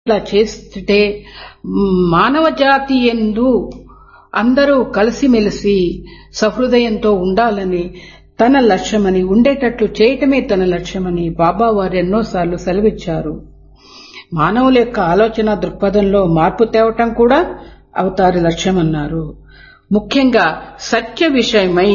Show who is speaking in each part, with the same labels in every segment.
Speaker 1: ఇలా చేస్తే మానవ జాతి ఎందు అందరూ కలిసిమెలిసి సహృదయంతో ఉండాలని తన లక్ష్యమని ఉండేటట్లు చేయటమే తన లక్ష్యమని బాబా వారు ఎన్నోసార్లు సెలవిచ్చారు మానవుల యొక్క ఆలోచన దృక్పథంలో మార్పు తేవటం కూడా అవతారి లక్ష్యమన్నారు ముఖ్యంగా సత్య విషయమై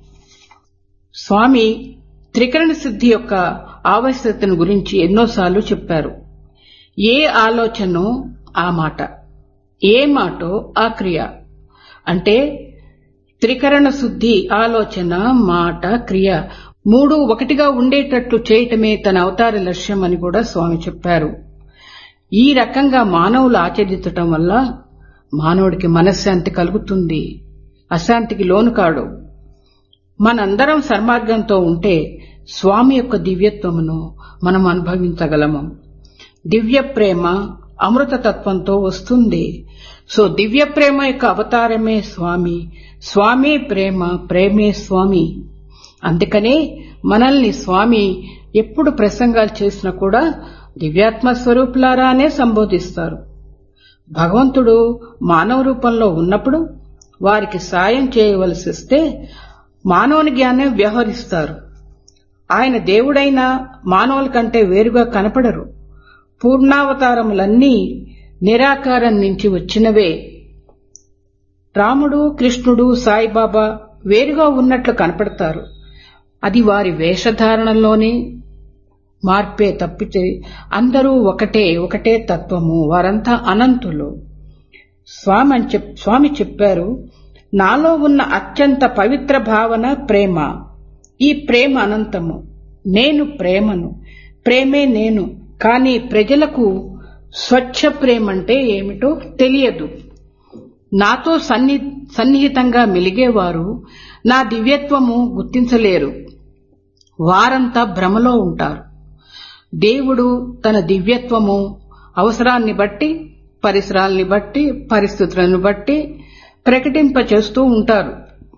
Speaker 1: స్వామి త్రికరణ సిద్ధి యొక్క ఆవశ్యకతను గురించి ఎన్నోసార్లు చెప్పారు ఏ ఆలోచనో ఆ మాట ఏ మాటో ఆ క్రియ అంటే త్రికరణ శుద్ధి ఆలోచన మాట క్రియ మూడు ఒకటిగా ఉండేటట్లు చేయటమే తన అవతార లక్ష్యం అని కూడా స్వామి చెప్పారు ఈ రకంగా మానవులు ఆచరించటం వల్ల మానవుడికి మనశ్శాంతి కలుగుతుంది అశాంతికి లోను కాడు మనందరం సన్మార్గంతో ఉంటే స్వామి యొక్క దివ్యత్వమును మనం అనుభవించగలము దివ్య ప్రేమ అమృత తత్వంతో వస్తుంది సో దివ్య ప్రేమ యొక్క అవతారమే స్వామి స్వామి ప్రేమ ప్రేమే స్వామి అందుకనే మనల్ని స్వామి ఎప్పుడు ప్రసంగాలు చేసినా కూడా దివ్యాత్మ స్వరూపులారా అనే సంబోధిస్తారు భగవంతుడు మానవ రూపంలో ఉన్నప్పుడు వారికి సాయం చేయవలసి వస్తే మానవుని జ్ఞానం వ్యవహరిస్తారు ఆయన దేవుడైన మానవుల కంటే వేరుగా కనపడరు పూర్ణావతారములన్నీ నిరాకారం నుంచి వచ్చినవే రాముడు కృష్ణుడు సాయిబాబా వేరుగా ఉన్నట్లు కనపడతారు అది వారి వేషధారణలోనే మార్పే తప్పితే అందరూ ఒకటే ఒకటే తత్వము వారంతా అనంతులు స్వామి చెప్ స్వామి చెప్పారు నాలో ఉన్న అత్యంత పవిత్ర భావన ప్రేమ ఈ ప్రేమ అనంతము నేను ప్రేమను ప్రేమే నేను కానీ ప్రజలకు స్వచ్ఛ ప్రేమ అంటే ఏమిటో తెలియదు నాతో సన్ని సన్నిహితంగా మెలిగేవారు నా దివ్యత్వము గుర్తించలేరు వారంతా భ్రమలో ఉంటారు దేవుడు తన దివ్యత్వము అవసరాన్ని బట్టి పరిసరాల్ని బట్టి పరిస్థితులను బట్టి ప్రకటింపచేస్తూ ఉంటారు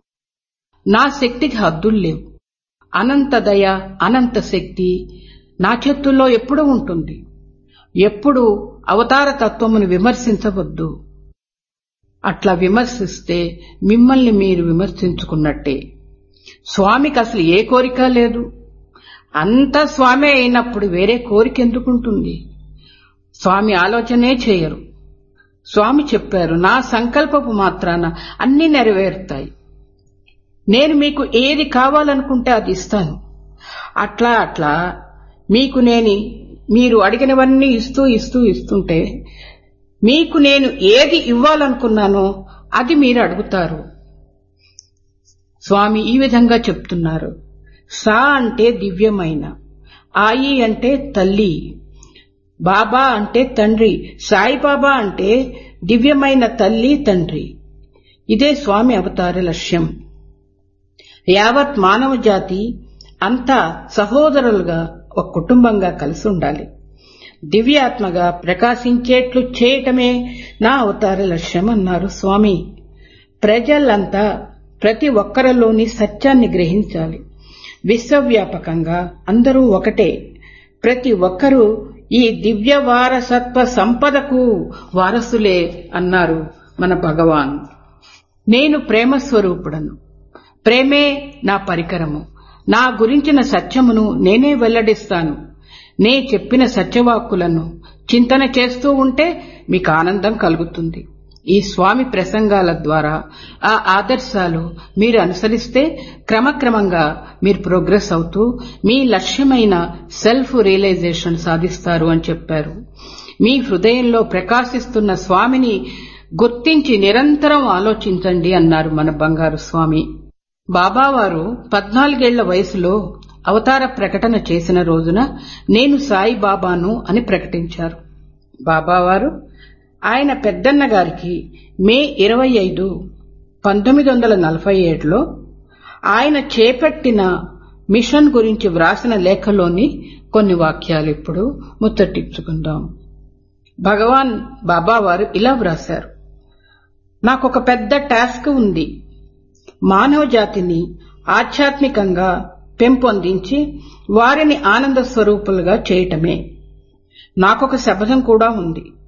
Speaker 1: నా శక్తికి హద్దులు లేవు అనంత దయ అనంత శక్తి నా చేతుల్లో ఎప్పుడూ ఉంటుంది ఎప్పుడు అవతార తత్వమును విమర్శించవద్దు అట్లా విమర్శిస్తే మిమ్మల్ని మీరు విమర్శించుకున్నట్టే స్వామికి అసలు ఏ కోరిక లేదు అంతా స్వామి అయినప్పుడు వేరే కోరిక ఎందుకుంటుంది స్వామి ఆలోచనే చేయరు స్వామి చెప్పారు నా సంకల్పపు మాత్రాన అన్ని నెరవేరుతాయి నేను మీకు ఏది కావాలనుకుంటే అది ఇస్తాను అట్లా అట్లా మీకు నేను మీరు అడిగినవన్నీ ఇస్తూ ఇస్తూ ఇస్తుంటే మీకు నేను ఏది ఇవ్వాలనుకున్నానో అది మీరు అడుగుతారు స్వామి ఈ విధంగా చెప్తున్నారు సా అంటే దివ్యమైన ఆయి అంటే తల్లి బాబా అంటే తండ్రి సాయిబాబా అంటే దివ్యమైన తల్లి తండ్రి ఇదే స్వామి అవతార లక్ష్యం యావత్ మానవ జాతి అంతా సహోదరులుగా ఒక కుటుంబంగా కలిసి ఉండాలి దివ్యాత్మగా ప్రకాశించేట్లు చేయటమే నా అవతార లక్ష్యం అన్నారు స్వామి ప్రజలంతా ప్రతి ఒక్కరిలోని సత్యాన్ని గ్రహించాలి విశ్వవ్యాపకంగా అందరూ ఒకటే ప్రతి ఒక్కరూ ఈ దివ్య వారసత్వ సంపదకు వారసులే అన్నారు మన భగవాన్ నేను ప్రేమ స్వరూపుడను ప్రేమే నా పరికరము నా గురించిన సత్యమును నేనే వెల్లడిస్తాను నే చెప్పిన సత్యవాక్కులను చింతన చేస్తూ ఉంటే మీకు ఆనందం కలుగుతుంది ఈ స్వామి ప్రసంగాల ద్వారా ఆ ఆదర్శాలు మీరు అనుసరిస్తే క్రమక్రమంగా మీరు ప్రోగ్రెస్ అవుతూ మీ లక్ష్యమైన సెల్ఫ్ రియలైజేషన్ సాధిస్తారు అని చెప్పారు మీ హృదయంలో ప్రకాశిస్తున్న స్వామిని గుర్తించి నిరంతరం ఆలోచించండి అన్నారు మన బంగారు స్వామి బాబావారు పద్నాలుగేళ్ల వయసులో అవతార ప్రకటన చేసిన రోజున నేను సాయి బాబాను అని ప్రకటించారు బాబావారు ఆయన పెద్దన్న గారికి మే ఇరవై ఐదు పంతొమ్మిది వందల నలభై ఏడులో ఆయన చేపట్టిన మిషన్ గురించి వ్రాసిన లేఖలోని కొన్ని వాక్యాలు ఇప్పుడు ముచ్చటించుకుందాం భగవాన్ బాబావారు ఇలా వ్రాశారు నాకొక పెద్ద టాస్క్ ఉంది మానవ జాతిని ఆధ్యాత్మికంగా పెంపొందించి వారిని ఆనంద స్వరూపులుగా చేయటమే నాకొక శపథం కూడా ఉంది